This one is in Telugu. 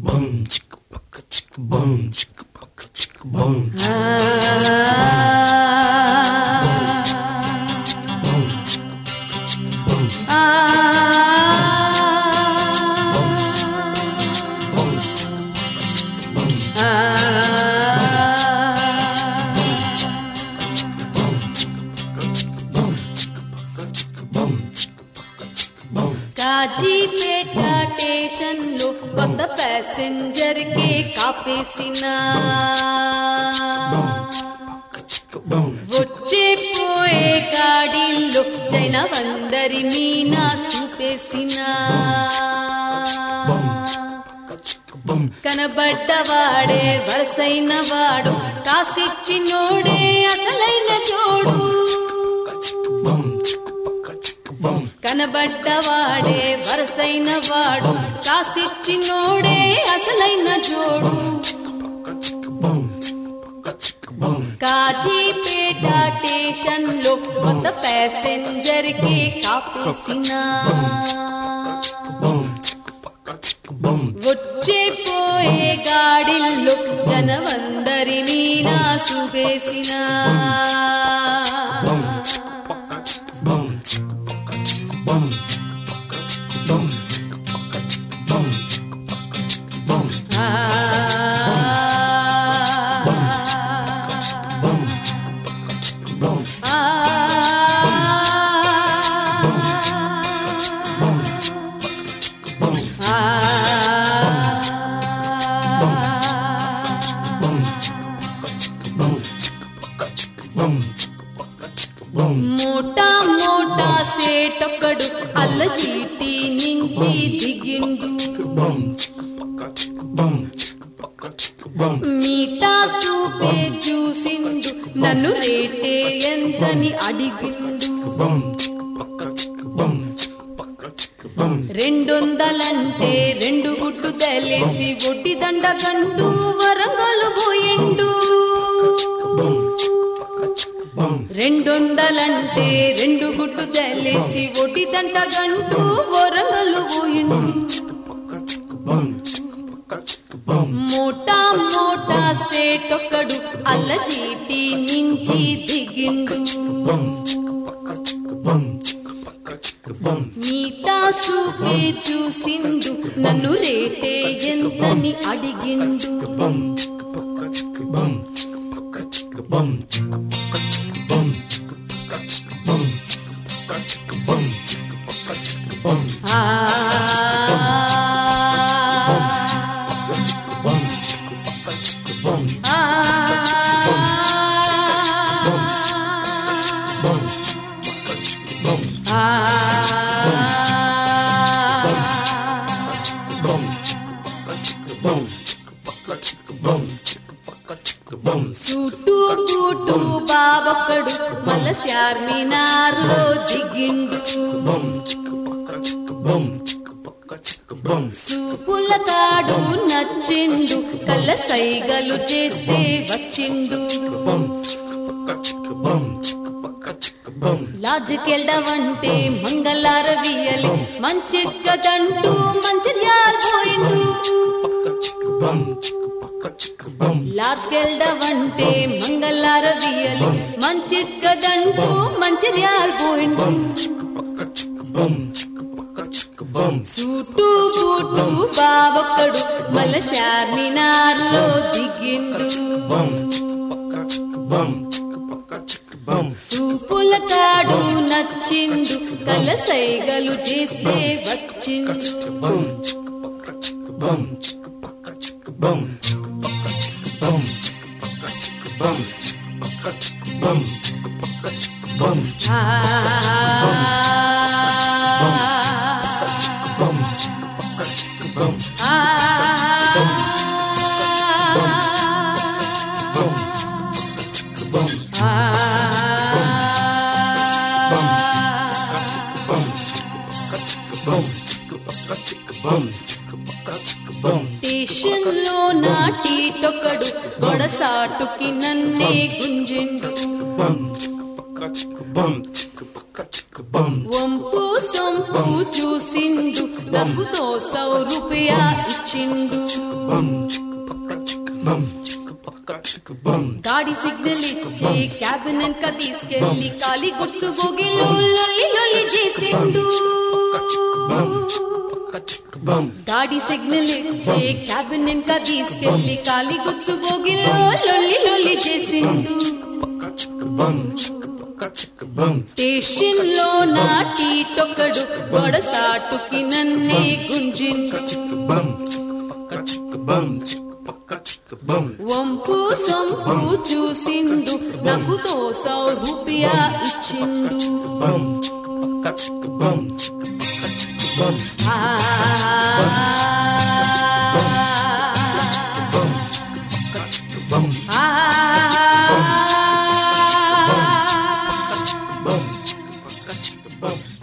bum, chicka baka chicka bum, chicka baka chicka bum, ఆ, bum, chicka baka chicka bum, ఆ, bum, chicka baka chicka bum, ఆ. bum, chicka baka chicka bum, chicka baka chicka bum, chicka baka chicka bum, Kazipet station లో కొత్త ప్యాసింజర్ కి కాపేసిన baka chicka bum, వచ్చే పోయే గాడిలో జైన వందరి మీనా చూపేసిన baka chicka bum, కనబడ్డవాడే వరసైన వాడు కాసిచ్చినోడే అసలైన జోడు baka chicka bum, chicka baka chicka bum, కనబడ్డవాడే వరసైన వాడు కాసిచ్చినోడే అసలైన జోడు baka chicka bum, chicka baka chicka bum, Kazipet station లో కొత్త ప్యాసింజర్ కి కాపేసిన bum, chicka baka chicka bum, వచ్చే పోయే గాడిల్లో జనవందరి Meena సువేసిన bum, chicka baka chicka bum, chicka baka chicka bum, baka chicka bum, chicka baka chicka bum, chicka baka chicka bum, ఆ, bum, chicka baka chicka bum, ఆ, bum, chicka baka chicka bum, ఆ. bum, chicka baka chicka bum, chicka baka chicka bum, chicka baka chicka bum, మోటా మోటా సేటొక్కడు అల్ల చీటి నుంచి దిగిండు bum, chicka baka chicka bum, chicka baka chicka bum, మీటా సూపే చూసిండు నన్ను రేటే ఎంతని అడిగిండు bum, chicka baka chicka bum, chicka baka chicka bum, రెండొందలంటే రెండు గుట్టు తెలిసి ఒడ్డి దండ కంటూ వరంగలు పోయిండు bum, chicka baka chicka bum, రెండొందలంటే రెండు గుట్టు తెలిసి ఒడ్డి దండ కంటూ వరంగలు పోయిండు chicka baka chicka bum, chicka baka chicka bum, మోటా మోటా సేటొక్కడు అల్ల చీటి నుంచి దిగిండు bum, chicka baka chicka bum, chicka baka chicka bum, మీటా సూపే చూసిండు నన్ను రేటే ఎంతని అడిగిండు bum, chicka baka chicka bum, chicka baka chicka bum, chicka baka chicka bum, chicka baka chicka bum, chicka baka chicka bum, chicka baka chicka bum, ఆ bum, chicka baka chicka bum, ఆ bum, baka chicka bum, ఆ bum, chicka baka chicka bum, chicka baka chicka bum, chicka baka chicka bum, చుట్టూ బూటు బాబొక్కడు మల్ల చార్మినార్లో దిగిండు bum, chicka baka chicka bum, chicka baka chicka bum, చూపుల తాడు నచ్చిండు కళ్ళ సైగలు చేస్తే వచ్చిండు bum, chicka baka chicka bum, chicka baka chicka bum, లాడ్జికెళ్ళవంటే మంగళారవియలి మంచిగ్గదంటూ Mancherial పోయిండు baka chicka bum, chicka baka chicka bum, లాడ్జికెళ్ళవంటే మంగళారవియలి మంచిగ్గదంటూ Mancherial పోయిండు chicka baka chicka bum, chicka baka chicka bum, చుట్టూ బూటు బాబొక్కడు మల్ల చార్మినార్లో దిగిండు bum, chicka baka chicka bum, chicka baka chicka bum, చూపుల తాడు నచ్చిండు కళ్ళ సైగలు చేస్తే వచ్చిండు chicka bum, chicka baka chicka bum, chicka baka chicka bum, chicka baka chicka bum, chicka baka chicka bum, chicka baka chicka bum, chicka baka chicka bum, ఆ bum, chicka baka chicka bum, ఆ bum, chicka bum, ఆ bum, chicka baka chicka bum, chicka baka chicka bum, chicka baka chicka bum, station లో నాటిటొకడు గొడసాటుకి నన్నే గుంజిండు bum, chicka baka chicka bum, chicka baka chicka bum, వంపు సొంపు చూసిండు డబ్బుతో సౌ రూపాయ ఇచ్చిండు సిగ్నల్ ఇచ్చి క్యాబిన్ వెనక తీసుకెళ్లి కాలి గుడ్సు బోగిలో లొల్లి లొల్లి చేసిండు గాడి సిగ్నల్ ఇచ్చి క్యాబిన్ వెనక తీసుకెళ్లి కాలి గుడ్సు బోగిలో లొల్లి లొల్లి చేసిండు స్టేషన్ లో నాటి టొక్కడు గొడసాటుకి నన్నే గుంజిండు వంపు సొంపు చూసిండు నాకు దోసౌ రూపియా ఇచ్చిండు ఆ ఆ